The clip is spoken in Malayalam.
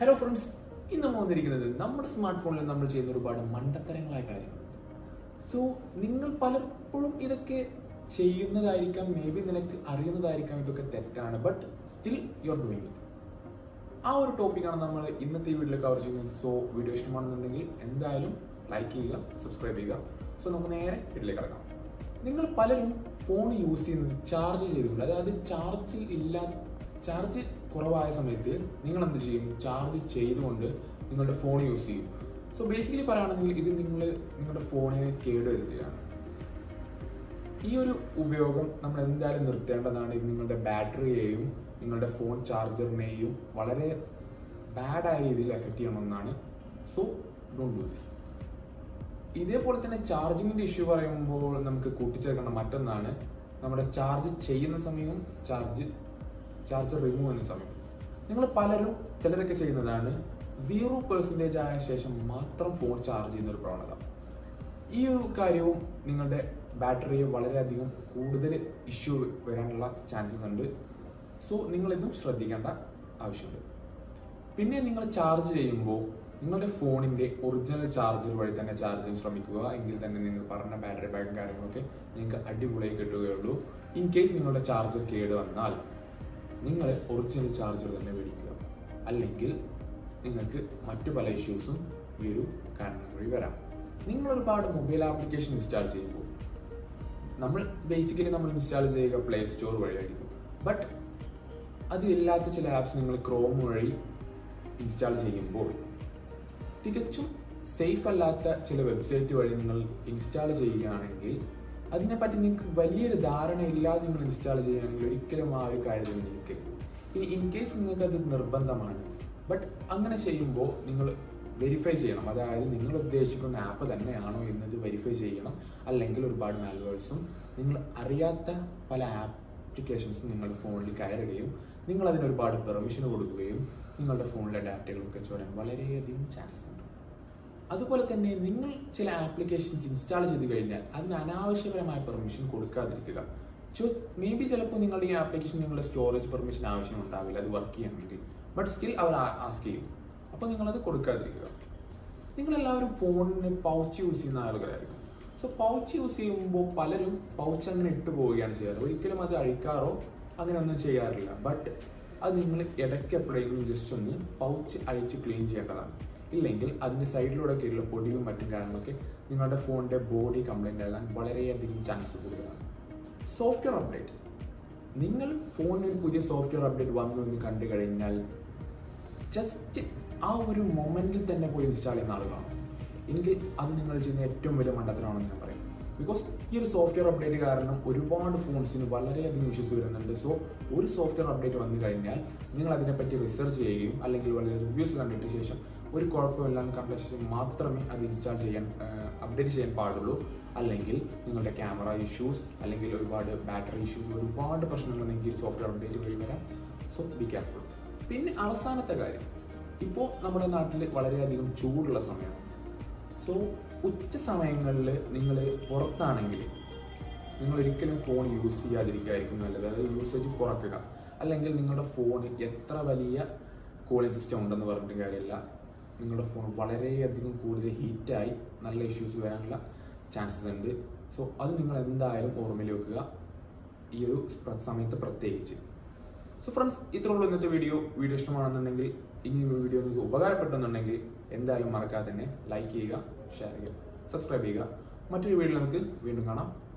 ഹലോ ഫ്രണ്ട്സ് ഇന്ന് നമ്മൾ വന്നിരിക്കുന്നത് നമ്മുടെ സ്മാർട്ട് ഫോണിൽ നമ്മൾ ചെയ്യുന്ന ഒരുപാട് മണ്ടത്തരങ്ങളായ കാര്യങ്ങളുണ്ട് സോ നിങ്ങൾ പലപ്പോഴും ഇതൊക്കെ ചെയ്യുന്നതായിരിക്കാം മേ ബി നിനക്ക് അറിയുന്നതായിരിക്കാം ഇതൊക്കെ തെറ്റാണ് but still you are doing it ആ ഒരു ടോപ്പിക്കാണ് നമ്മൾ ഇന്നത്തെ ഈ വീഡിയോയിൽ കവർ ചെയ്യുന്നത് സോ വീഡിയോ ഇഷ്ടമാണെന്നുണ്ടെങ്കിൽ എന്തായാലും ലൈക്ക് ചെയ്യുക സബ്സ്ക്രൈബ് ചെയ്യുക സോ നമുക്ക് നേരെ വീട്ടിലേക്ക് കിടക്കാം നിങ്ങൾ പലരും ഫോൺ യൂസ് ചെയ്യുന്നത് ചാർജ് ചെയ്തുകൊണ്ട് അതായത് ചാർജിൽ ഇല്ല ചാർജ് കുറവായ സമയത്ത് നിങ്ങൾ എന്ത് ചെയ്യും ചാർജ് ചെയ്തുകൊണ്ട് നിങ്ങളുടെ ഫോൺ യൂസ് ചെയ്യും സോ ബേസിക്കലി പറയുകയാണെങ്കിൽ ഇത് നിങ്ങൾ നിങ്ങളുടെ ഫോണിനെ കേടുവരുത്തുകയാണ് ഈ ഒരു ഉപയോഗം നമ്മൾ എന്തായാലും നിർത്തേണ്ടതാണ് ഇത് നിങ്ങളുടെ ബാറ്ററിയെയും നിങ്ങളുടെ ഫോൺ ചാർജറിനെയും വളരെ ബാഡായ രീതിയിൽ എഫക്റ്റ് ചെയ്യണമെന്നാണ് സോ ഡോണ്ട് ഡു ദിസ് ഇതേപോലെ തന്നെ ചാർജിങ്ങിന്റെ ഇഷ്യൂ പറയുമ്പോൾ നമുക്ക് കൂട്ടിച്ചേർക്കേണ്ട മറ്റൊന്നാണ് നമ്മുടെ ചാർജ് ചെയ്യുന്ന സമയവും ചാർജ് ചാർജർ റിമൂവ് ചെയ്യുന്ന സമയം നിങ്ങൾ പലരും ചിലരൊക്കെ ചെയ്യുന്നതാണ് സീറോ പെർസെൻറ്റേജ് ആയ ശേഷം മാത്രം ഫോൺ ചാർജ് ചെയ്യുന്ന ഒരു പ്രവണത ഈ ഒരു കാര്യവും നിങ്ങളുടെ ബാറ്ററിയെ വളരെയധികം കൂടുതൽ ഇഷ്യൂ വരാനുള്ള ചാൻസസ് ഉണ്ട് സോ നിങ്ങളിതും ശ്രദ്ധിക്കേണ്ട ആവശ്യമുണ്ട് പിന്നെ നിങ്ങൾ ചാർജ് ചെയ്യുമ്പോൾ നിങ്ങളുടെ ഫോണിന്റെ ഒറിജിനൽ ചാർജർ വഴി തന്നെ ചാർജ് ചെയ്യാൻ ശ്രമിക്കുക എങ്കിൽ തന്നെ നിങ്ങൾ പറഞ്ഞ ബാറ്ററി ബാക്കും കാര്യങ്ങളൊക്കെ നിങ്ങൾക്ക് അടിപൊളിയായി കിട്ടുകയുള്ളൂ ഇൻ കേസ് നിങ്ങളുടെ ചാർജർ കേട് വന്നാൽ നിങ്ങൾ ഒറിജിനൽ ചാർജർ തന്നെ മേടിക്കുക അല്ലെങ്കിൽ നിങ്ങൾക്ക് മറ്റു പല ഇഷ്യൂസും ഈ ഒരു കാരണം വഴി വരാം നിങ്ങൾ ഒരുപാട് മൊബൈൽ ആപ്ലിക്കേഷൻ ഇൻസ്റ്റാൾ ചെയ്യുമ്പോൾ നമ്മൾ ബേസിക്കലി നമ്മൾ ഇൻസ്റ്റാൾ ചെയ്യുക പ്ലേ സ്റ്റോർ വഴിയായിരിക്കും ബട്ട് അതിലില്ലാത്ത ചില ആപ്സ് നിങ്ങൾ ക്രോം വഴി ഇൻസ്റ്റാൾ ചെയ്യുമ്പോൾ തികച്ചും സേഫ് അല്ലാത്ത ചില വെബ്സൈറ്റ് വഴി നിങ്ങൾ ഇൻസ്റ്റാൾ ചെയ്യുകയാണെങ്കിൽ അതിനെപ്പറ്റി നിങ്ങൾക്ക് വലിയൊരു ധാരണയില്ലാതെ നിങ്ങൾ ഇൻസ്റ്റാൾ ചെയ്യുകയാണെങ്കിൽ ഒരിക്കലും ആ ഒരു കാര്യത്തിൽ നിൽക്കരുത് ഇനി ഇൻ കേസ് നിങ്ങൾക്ക് അത് നിർബന്ധമാണ് ബട്ട് അങ്ങനെ ചെയ്യുമ്പോൾ നിങ്ങൾ വെരിഫൈ ചെയ്യണം അതായത് നിങ്ങൾ ഉദ്ദേശിക്കുന്ന ആപ്പ് തന്നെയാണോ എന്നത് വെരിഫൈ ചെയ്യണം അല്ലെങ്കിൽ ഒരുപാട് മാൽവേഴ്സും നിങ്ങൾ അറിയാത്ത പല ആപ്ലിക്കേഷൻസും നിങ്ങളുടെ ഫോണിൽ കയറുകയും നിങ്ങൾ അതിന് ഒരുപാട് പെർമിഷൻ കൊടുക്കുകയും നിങ്ങളുടെ ഫോണിലെ ഡാറ്റകളൊക്കെ ചോരാൻ വളരെയധികം ചാൻസസ് ഉണ്ട് അതുപോലെ തന്നെ നിങ്ങൾ ചില ആപ്ലിക്കേഷൻസ് ഇൻസ്റ്റാൾ ചെയ്ത് കഴിഞ്ഞാൽ അതിന് അനാവശ്യപരമായ പെർമിഷൻ കൊടുക്കാതിരിക്കുക സോ മേ ബി ചിലപ്പോൾ നിങ്ങളുടെ ഈ ആപ്ലിക്കേഷൻ നിങ്ങളുടെ സ്റ്റോറേജ് പെർമിഷൻ ആവശ്യം ഉണ്ടാവില്ല അത് വർക്ക് ചെയ്യണമെങ്കിൽ ബട്ട് സ്റ്റിൽ അവർ ആസ്ക് ചെയ്യും അപ്പോൾ നിങ്ങളത് കൊടുക്കാതിരിക്കുക നിങ്ങളെല്ലാവരും ഫോണിന് പൗച്ച് യൂസ് ചെയ്യുന്ന ആളുകളായിരിക്കും സോ പൗച്ച് യൂസ് ചെയ്യുമ്പോൾ പലരും പൗച്ച് അങ്ങനെ ഇട്ട് പോവുകയാണ് ചെയ്യാറ് ഒരിക്കലും അത് അഴിക്കാറോ അങ്ങനെ ഒന്നും ചെയ്യാറില്ല ബട്ട് അത് നിങ്ങൾ ഇടയ്ക്ക് എപ്പോഴെങ്കിലും ജസ്റ്റ് ഒന്ന് പൗച്ച് അഴിച്ച് ക്ലീൻ ചെയ്യേണ്ടതാണ് ഇല്ലെങ്കിൽ അതിൻ്റെ സൈഡിലൂടെ ഒക്കെയുള്ള പൊടിയും മറ്റും കാരണമൊക്കെ നിങ്ങളുടെ ഫോണിൻ്റെ ബോഡി കംപ്ലൈൻ്റ് ആകാൻ വളരെയധികം ചാൻസ് കൂടുതലാണ് സോഫ്റ്റ്വെയർ അപ്ഡേറ്റ് നിങ്ങൾ ഫോണിന് ഒരു പുതിയ സോഫ്റ്റ്വെയർ അപ്ഡേറ്റ് വന്നു എന്ന് കണ്ടു കഴിഞ്ഞാൽ ജസ്റ്റ് ആ ഒരു മൊമെന്റിൽ തന്നെ പോയി ഇൻസ്റ്റാൾ ചെയ്യുന്ന ആളുകളാണ് എങ്കിൽ അത് നിങ്ങൾ ചെയ്യുന്ന ഏറ്റവും വലിയ മണ്ടത്തരമാണെന്ന് ഞാൻ പറയും ബിക്കോസ് ഈ ഒരു സോഫ്റ്റ്വെയർ അപ്ഡേറ്റ് കാരണം ഒരുപാട് ഫോൺസിന് വളരെയധികം ഇഷ്യൂസ് വരുന്നുണ്ട് സോ ഒരു സോഫ്റ്റ്വെയർ അപ്ഡേറ്റ് വന്നു കഴിഞ്ഞാൽ നിങ്ങൾ അതിനെപ്പറ്റി റിസർച്ച് ചെയ്യുകയും അല്ലെങ്കിൽ വളരെ റിവ്യൂസ് കണ്ടിട്ട് ശേഷം ഒരു കുഴപ്പമില്ലാന്ന് കണ്ട ശേഷം മാത്രമേ അത് ഇൻസ്റ്റാൾ ചെയ്യാൻ അപ്ഡേറ്റ് ചെയ്യാൻ പാടുള്ളൂ അല്ലെങ്കിൽ നിങ്ങളുടെ ക്യാമറ ഇഷ്യൂസ് അല്ലെങ്കിൽ ഒരുപാട് ബാറ്ററി ഇഷ്യൂസ് ഒരുപാട് പ്രശ്നങ്ങൾ നിങ്ങൾക്ക് സോഫ്റ്റ്വെയർ അപ്ഡേറ്റ് വഴി വരാം സോ ബി കെയർഫുൾ പിന്നെ അവസാനത്തെ കാര്യം ഇപ്പോൾ നമ്മുടെ നാട്ടിൽ വളരെയധികം ചൂടുള്ള സമയമാണ് സോ ഉച്ച സമയങ്ങളിൽ നിങ്ങൾ പുറത്താണെങ്കിൽ നിങ്ങൾ ഒരിക്കലും ഫോൺ യൂസ് ചെയ്യാതിരിക്കുകയായിരിക്കും നല്ലത് അതായത് യൂസേജ് കുറയ്ക്കുക അല്ലെങ്കിൽ നിങ്ങളുടെ ഫോൺ എത്ര വലിയ കൂളിംഗ് സിസ്റ്റം ഉണ്ടെന്ന് പറഞ്ഞിട്ട് കാര്യമില്ല നിങ്ങളുടെ ഫോൺ വളരെയധികം കൂടുതൽ ഹീറ്റായി നല്ല ഇഷ്യൂസ് വരാനുള്ള ചാൻസസ് ഉണ്ട് സോ അത് നിങ്ങൾ എന്തായാലും ഓർമ്മയിൽ വെക്കുക ഈ ഒരു സമയത്ത് പ്രത്യേകിച്ച് സോ ഫ്രണ്ട്സ് ഇത്രയുള്ള ഇന്നത്തെ വീഡിയോ വീഡിയോ ഇഷ്ടമാണെന്നുണ്ടെങ്കിൽ ഇനി ഈ വീഡിയോ നിങ്ങൾക്ക് ഉപകാരപ്പെട്ടെന്നുണ്ടെങ്കിൽ എന്തായാലും മറക്കാതെ തന്നെ ലൈക്ക് ചെയ്യുക ഷെയർ ചെയ്യുക സബ്സ്ക്രൈബ് ചെയ്യുക മറ്റൊരു വീഡിയോ നമുക്ക് വീണ്ടും കാണാം